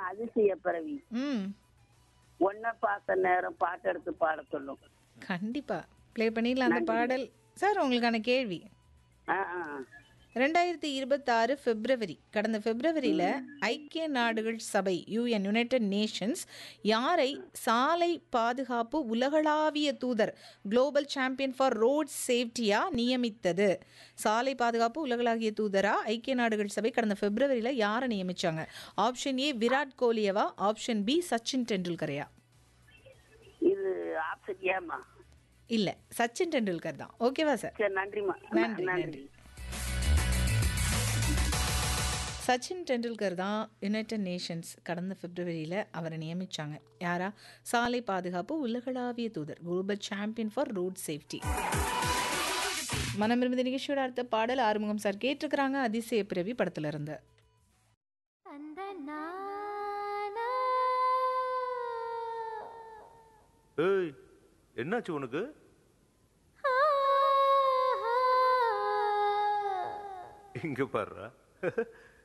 அதிசய பிறவி ம் ஒன்ன பார்த்த நேரம் பாட்டு எடுத்து பாட சொல்லும் கண்டிப்பா ப்ளே பண்ணிடலாம் அந்த பாடல் சார் உங்களுக்கான கேள்வி ஆ ஆ ரெண்டாயிரத்தி இருபத்தாறு பிப்ரவரி கடந்த பிப்ரவரியில் ஐக்கிய நாடுகள் சபை யூஎன் யுனைடெட் நேஷன்ஸ் யாரை சாலை பாதுகாப்பு உலகளாவிய தூதர் குளோபல் சாம்பியன் ஃபார் ரோட் சேஃப்டியா நியமித்தது சாலை பாதுகாப்பு உலகளாவிய தூதரா ஐக்கிய நாடுகள் சபை கடந்த பிப்ரவரியில் யாரை நியமிச்சாங்க ஆப்ஷன் ஏ விராட் கோலியவா ஆப்ஷன் பி சச்சின் டெண்டுல்கரையா இது ஆப்ஷன் ஏமா இல்லை சச்சின் டெண்டுல்கர் தான் ஓகேவா சார் சரி நன்றிம்மா நன்றி, நன்றி. சச்சின் டெண்டுல்கர் தான் யுனைடெட் நேஷன்ஸ் கடந்த பிப்ரவரியில் அவரை நியமிச்சாங்க யாரா சாலை பாதுகாப்பு உலகளாவிய தூதர் global champion for road safety மனமிருந்த நிகழ்ச்சியோட அடுத்த பாடல் ஆறுமுகம் சார் கேட்டிருக்கிறாங்க அதிசய பிறவி படத்துல இருந்து அந்த நானா ஏய் என்னாச்சு உனக்கு இங்க பாருடா